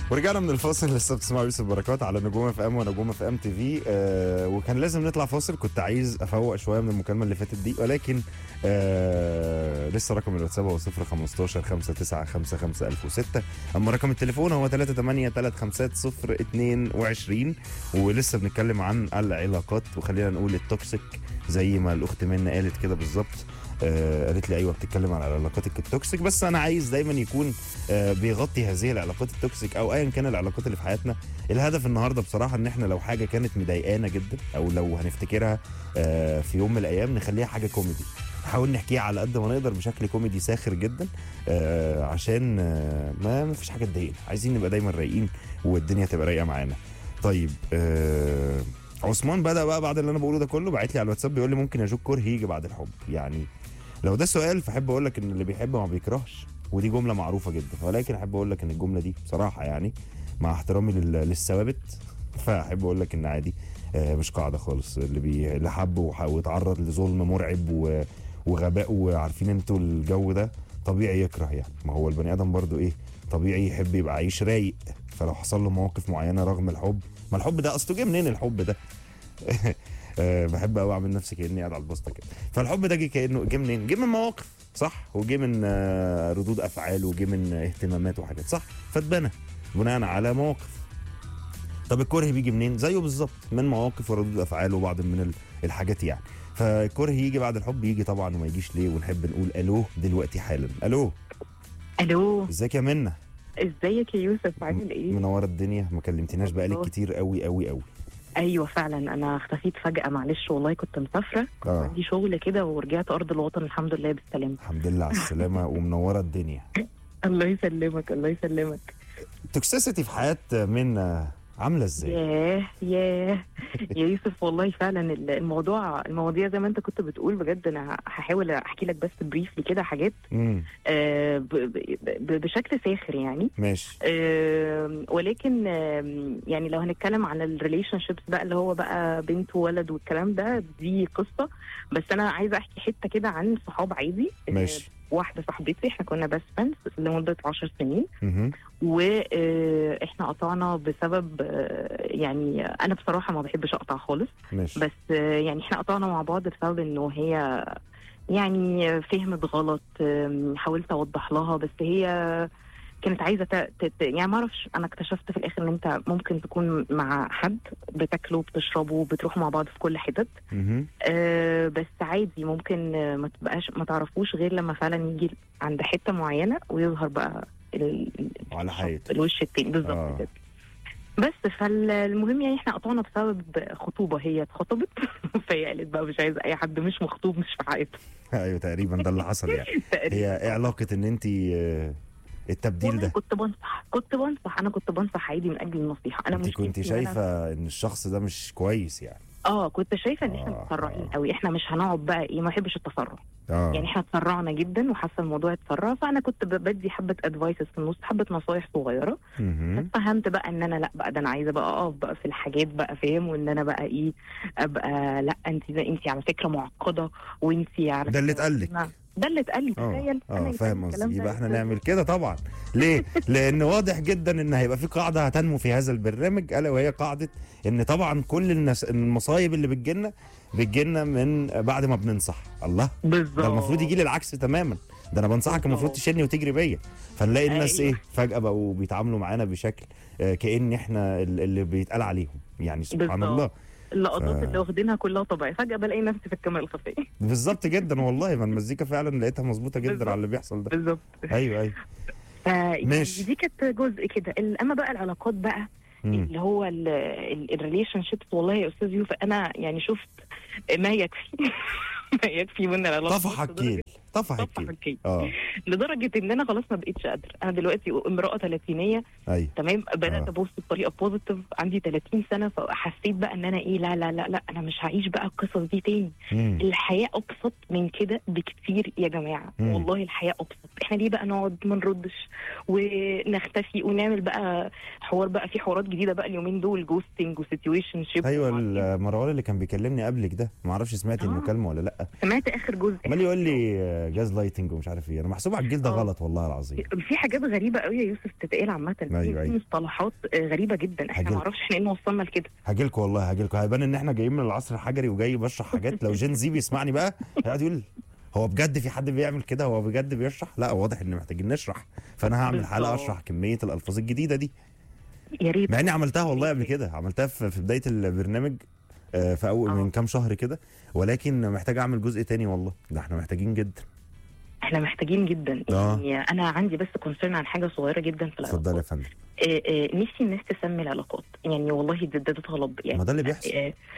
ورجعنا من الفاصل لسه بتسمعوا يوسف بركات على نجوم اف ام ونجوم اف ام تي في آه وكان لازم نطلع فاصل كنت عايز افوق شويه من المكالمه اللي فاتت دي ولكن آه لسه رقم الواتساب هو 015 5955 1006 اما رقم التليفون هو 38 35 022 ولسه بنتكلم عن العلاقات وخلينا نقول التوكسيك زي ما الاخت منى قالت كده بالظبط آه قالت لي ايوه بتتكلم عن العلاقات التوكسيك بس انا عايز دايما يكون آه بيغطي هذه العلاقات التوكسيك او ايا كان العلاقات اللي في حياتنا الهدف النهارده بصراحه ان احنا لو حاجه كانت مضايقانا جدا او لو هنفتكرها آه في يوم من الايام نخليها حاجه كوميدي نحاول نحكيها على قد ما نقدر بشكل كوميدي ساخر جدا آه عشان آه ما ما فيش حاجه تضايقنا عايزين نبقى دايما رايقين والدنيا تبقى رايقه معانا طيب آه عثمان بدا بقى بعد اللي انا بقوله ده كله بعت لي على الواتساب بيقول لي ممكن يجوك كره يجي بعد الحب يعني لو ده سؤال فاحب اقول لك ان اللي بيحب ما بيكرهش ودي جمله معروفه جدا ولكن احب اقول لك ان الجمله دي بصراحه يعني مع احترامي لل- للثوابت فاحب اقول لك ان عادي آه، مش قاعده خالص اللي بي اللي حب وح- واتعرض لظلم مرعب و- وغباء وعارفين انتوا الجو ده طبيعي يكره يعني ما هو البني ادم برضو ايه طبيعي يحب يبقى عايش رايق فلو حصل له مواقف معينه رغم الحب ما الحب ده اصله جه منين الحب ده آه، بحب قوي اعمل نفسي كاني قاعد على البوسطه كده فالحب ده جه كانه جه منين؟ جه من مواقف صح وجه من آه، ردود افعال وجه من آه، اهتمامات وحاجات صح فاتبنى بناء على مواقف طب الكره بيجي منين؟ زيه بالظبط من مواقف وردود افعال وبعض من ال- الحاجات يعني فالكره يجي بعد الحب يجي طبعا وما يجيش ليه ونحب نقول الو دلوقتي حالا الو الو ازيك يا منى ازيك يا يوسف عامل ايه؟ منوره الدنيا ما كلمتناش بقالك والله. كتير قوي قوي قوي ايوه فعلا انا اختفيت فجأة معلش والله كنت مسافرة كنت اه عندي شغل كده ورجعت ارض الوطن الحمد لله بالسلامة الحمد لله على السلامه ومنوره الدنيا الله يسلمك الله يسلمك توكسيسيتي في حياه منى عامله ازاي؟ ياه ياه يا يوسف والله فعلا ال- الموضوع المواضيع زي ما انت كنت بتقول بجد انا هحاول احكي لك بس بريفلي كده حاجات امم آه، ب- ب- ب- بشكل ساخر يعني ماشي آم، ولكن آم، يعني لو هنتكلم عن الريليشن شيبس بقى اللي هو بقى بنت وولد والكلام ده دي قصه بس انا عايزه احكي حته كده عن صحاب عادي آه، ماشي واحده صاحبتي احنا كنا بس فريندز لمده 10 سنين مهم. واحنا قطعنا بسبب آه، يعني انا بصراحه ما بحبش اقطع خالص ماشي بس آه، يعني احنا قطعنا مع بعض بسبب انه هي يعني فهمت غلط آم، حاولت اوضح لها بس هي كانت عايزه ت... ت... ت- يعني ما اعرفش انا اكتشفت في الاخر ان انت ممكن تكون مع حد بتاكلوا بتشربوا بتروحوا مع بعض في كل حتت مهم. أه بس عادي ممكن آه، ما تبقاش ما تعرفوش غير لما فعلا يجي عند حته معينه ويظهر بقى ال... ال- على حقيقة الوش التاني بالظبط آه. كده بس فالمهم يعني احنا قطعنا بسبب خطوبه هي اتخطبت فهي قالت بقى مش عايزه اي حد مش مخطوب مش في حياتها ايوه تقريبا ده اللي حصل يعني تقريباً. هي ايه علاقة ان انت آه، التبديل والله ده كنت بنصح كنت بنصح انا كنت بنصح عادي من اجل النصيحه انا انت مش كنت شايفة ان الشخص ده مش كويس يعني اه كنت شايفه ان احنا آه، متسرعين آه. قوي احنا مش هنقعد بقى ايه ما بحبش التسرع اه يعني احنا اتسرعنا جدا وحاسه الموضوع اتسرع فانا كنت ب- بدي حبه ادفايسز في النص حبه نصايح صغيره مهم. فهمت بقى ان انا لا بقى ده انا عايزه بقى اقف بقى في الحاجات بقى فاهم وان انا بقى ايه ابقى لا انت انت على فكره معقده وانت على ده اللي فكرة- اتقال لك نعم. ده اللي اتقال لي اه تخيل اه أنا فاهم الكلام قصدي ده يبقى احنا يتقال. نعمل كده طبعا ليه؟ لان واضح جدا ان هيبقى في قاعده هتنمو في هذا البرنامج الا وهي قاعده ان طبعا كل الناس المصايب اللي بتجيلنا بتجيلنا من بعد ما بننصح الله بالظبط ده المفروض يجي لي العكس تماما ده انا بنصحك المفروض بالظبط. تشيلني وتجري بيا فنلاقي الناس أيوة. ايه فجاه بقوا بيتعاملوا معانا بشكل آه، كان احنا ال- اللي بيتقال عليهم يعني سبحان بالظبط. الله اللقطات ف- اللي واخدينها كلها طبيعي فجاه بلاقي نفسي في الكاميرا الخفيه بالظبط جدا والله ما المزيكا فعلا لقيتها مظبوطه جدا بالظبط. على اللي بيحصل ده بالظبط ايوه ايوه ف- يعني ماشي. دي كانت جزء كده ال- اما بقى العلاقات بقى مم. اللي هو الريليشن شيبس والله يا استاذ يوسف انا يعني شفت ما يكفي ما يكفي من العلاقات طفح الكيل طفح طفح الكيل الكيل اه لدرجه ان انا خلاص ما بقتش قادره انا دلوقتي امراه ثلاثينيه ايوه تمام بدات آه. ابص بطريقه بوزيتيف عندي 30 سنه فحسيت بقى ان انا ايه لا لا لا لا انا مش هعيش بقى القصص دي تاني مم. الحياه ابسط من كده بكتير يا جماعه مم. والله الحياه ابسط احنا ليه بقى نقعد ما نردش ونختفي ونعمل بقى حوار بقى في حوارات جديده بقى اليومين دول جوستنج وسيتويشن شيب ايوه ال- مروان اللي كان بيكلمني قبلك ده ما اعرفش سمعتي آه. المكالمه ولا لا سمعت اخر جزء عمال يقول لي جاز لايتنج ومش عارف ايه انا محسوب على الجيل ده آه. غلط والله العظيم في حاجات غريبه قوي يا يوسف تتقال عامه في- أيوة، في أيوة. مصطلحات آه، غريبه جدا احنا هجيلك. ما اعرفش احنا ايه اللي وصلنا لكده هاجي لكم والله هاجي لكم هيبان ان احنا جايين من العصر الحجري وجاي بشرح حاجات لو جين زي بيسمعني بقى هيقعد يقول هو بجد في حد بيعمل كده هو بجد بيشرح لا واضح ان محتاجين نشرح فانا هعمل حلقه بالظبط. اشرح كميه الالفاظ الجديده دي يا ريت مع اني عملتها والله قبل كده عملتها في في بدايه البرنامج آه، في اول آه. من كام شهر كده ولكن محتاج اعمل جزء تاني والله ده احنا محتاجين جدا احنا محتاجين جدا آه. يعني انا عندي بس كونسيرن عن حاجه صغيره جدا في اتفضل يا العلاقات فندم آه، آه، نفسي الناس تسمي العلاقات يعني والله ده ده ده طلب يعني ما ده اللي بيحصل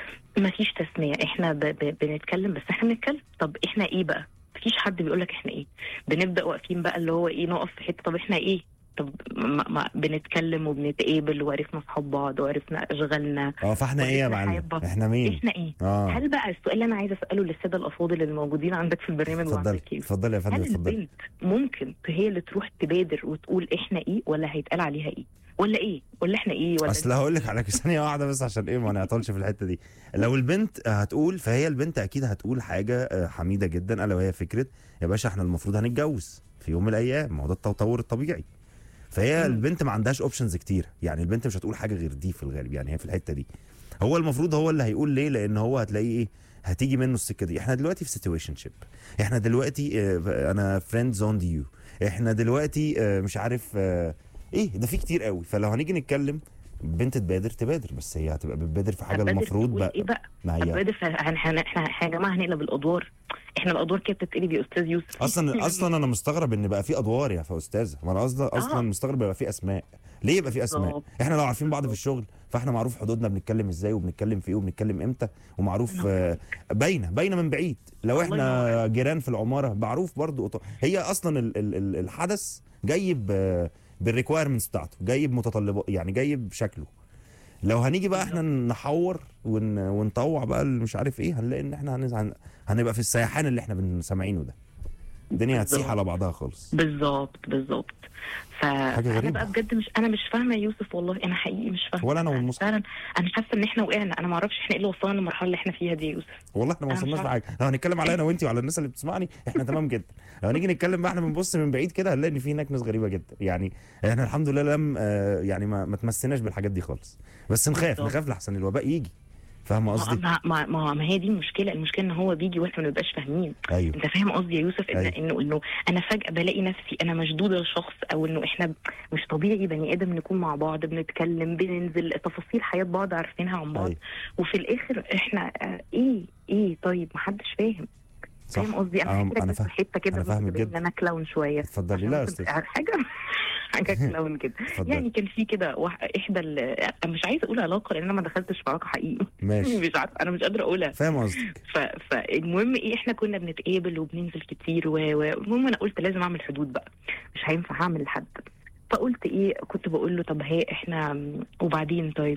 ما فيش تسميه احنا ب ب بنتكلم بس احنا بنتكلم طب احنا ايه بقى مفيش حد بيقول لك احنا ايه بنبدا واقفين بقى اللي هو ايه نقف في حته طب احنا ايه طب ما ما بنتكلم وبنتقابل وعرفنا اصحاب بعض وعرفنا اشغالنا اه فاحنا ايه يا وإحنا معلم حياة بعض. احنا مين احنا ايه اه هل بقى السؤال اللي انا عايزه اساله للساده الافاضل الموجودين عندك في البرنامج اتفضل وعندك كيف اتفضل يا فندم هل اتفضل البنت ممكن هي اللي تروح تبادر وتقول احنا ايه ولا هيتقال عليها ايه ولا ايه ولا احنا ايه ولا اصل هقول لك على ثانيه واحده بس عشان ايه ما نعطلش في الحته دي لو البنت هتقول فهي البنت اكيد هتقول حاجه آه، حميده جدا الا وهي فكره يا باشا احنا المفروض هنتجوز في يوم من الايام ما هو ده التطور الطبيعي فهي مم. البنت ما عندهاش اوبشنز كتير يعني البنت مش هتقول حاجه غير دي في الغالب يعني هي في الحته دي هو المفروض هو اللي هيقول ليه لان هو هتلاقيه ايه هتيجي منه السكه دي احنا دلوقتي في سيتويشن شيب احنا دلوقتي آه، انا فريند زون يو احنا دلوقتي آه، مش عارف آه، ايه ده في كتير قوي فلو هنيجي نتكلم بنت تبادر تبادر بس هي هتبقى بتبادر في حاجه هتبادر المفروض تقول بقى ايه بقى ما هي هتبادر ف- هن- هن- احنا احنا يا جماعه هنقلب الادوار احنا الادوار كده بتتقلب يا استاذ يوسف اصلا اصلا انا مستغرب ان بقى في ادوار يا استاذه ما انا قصدي اصلا آه. مستغرب يبقى في اسماء ليه يبقى في اسماء بالظبط. احنا لو عارفين بعض في الشغل فاحنا معروف حدودنا بنتكلم ازاي وبنتكلم في ايه وبنتكلم امتى ومعروف آه، باينه باينه من بعيد لو الله احنا جيران في العماره معروف برضو أط- هي اصلا ال ال ال الحدث جاي ب- بالريكوايرمنتس بتاعته جاي بمتطلبات يعني جاي بشكله لو هنيجي بقى احنا نحور ون ونطوع بقى اللي مش عارف ايه هنلاقي ان احنا هنز- هن- هنبقى في السيحان اللي احنا بنسمعينه ده الدنيا هتسيح بالظبط. على بعضها خالص بالظبط بالظبط فانا غريبة. بقى بجد مش انا مش فاهمه يا يوسف والله انا حقيقي مش فاهمه ولا أنا والمصحف. فعلا انا حاسه ان احنا وقعنا انا ما اعرفش احنا ايه اللي وصلنا للمرحله اللي احنا فيها دي يا يوسف والله احنا ما أنا مش وصلناش عارفة. لحاجه لو هنتكلم عليا انا وانت وعلى الناس اللي بتسمعني احنا تمام جدا لو هنيجي نتكلم بقى احنا بنبص من بعيد كده هنلاقي ان في هناك ناس غريبه جدا يعني احنا الحمد لله لم آه، يعني ما, ما تمسناش بالحاجات دي خالص بس نخاف بالظبط. نخاف لحسن الوباء يجي فاهم قصدي ما, ما, ما, ما هي دي المشكله المشكله ان هو بيجي واحنا ما بنبقاش فاهمين ايوه انت فاهم قصدي يا يوسف إن أيوة. انه انه انا فجاه بلاقي نفسي انا مشدوده لشخص او انه احنا ب- مش طبيعي بني ادم نكون مع بعض بنتكلم بننزل تفاصيل حياه بعض عارفينها عن بعض ايوه وفي الاخر احنا آه، ايه ايه طيب محدش فاهم صح فاهم قصدي انا أنا- هحكي لك أنا بس فاهم. حته كده أنا بس فاهمك تبين جدا. ان انا كلاون شويه اتفضلي عشان لا يا كنت- استاذ حاجه حاجه كلاون كده اتفضلي يعني كان في كده واح- احدى ال- أنا مش عايزه اقول علاقه لان انا ما دخلتش في علاقه حقيقي ماشي مش عارفه انا مش قادره اقولها فاهم قصدك ف... فالمهم ايه احنا كنا بنتقابل وبننزل كتير و... و... المهم انا قلت لازم اعمل حدود بقى مش هينفع اعمل لحد فقلت ايه كنت بقول له طب هي احنا وبعدين طيب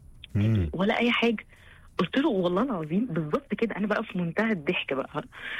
مم. ولا اي حاجه قلت له والله العظيم بالظبط كده انا بقى في منتهى الضحك بقى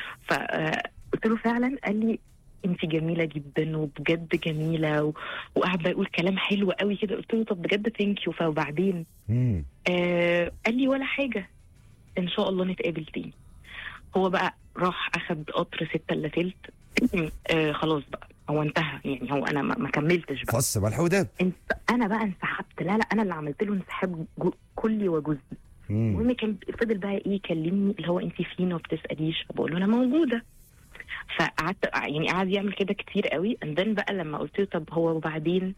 فقلت له فعلا قال لي انت جميله جدا وبجد جميله و... وقعد بقى يقول كلام حلو قوي كده قلت له طب بجد ثانك يو فوبعدين مم. آه قال لي ولا حاجه ان شاء الله نتقابل تاني هو بقى راح اخد قطر ستة الا تلت آه خلاص بقى هو انتهى يعني هو انا ما ما كملتش بقى فص ملح وداب انت انا بقى انسحبت لا لا انا اللي عملت له انسحاب جو- كلي وجزئي مم. المهم كان فضل بقى ايه يكلمني اللي هو انت فين وما بتساليش بقول له انا موجوده فقعدت يعني قعد يعمل كده كتير قوي اندن بقى لما قلت له طب هو وبعدين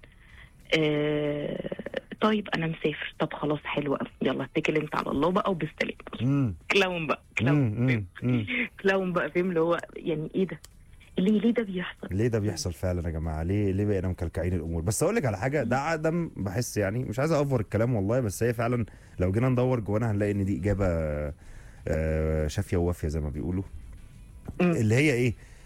آه طيب انا مسافر طب خلاص حلو قوي يلا اتكل انت على الله بقى وبالسلامه مم. كلاون بقى مم. كلاون مم. مم. كلاون بقى فاهم اللي هو يعني ايه ده ليه ليه ده بيحصل ليه ده بيحصل فعلا يا جماعه ليه ليه بقينا مكلكعين الامور بس اقول لك على حاجه ده عدم بحس يعني مش عايز اوفر الكلام والله بس هي فعلا لو جينا ندور جوانا هنلاقي ان دي اجابه آه، شافيه ووافيه زي ما بيقولوا مم. اللي هي ايه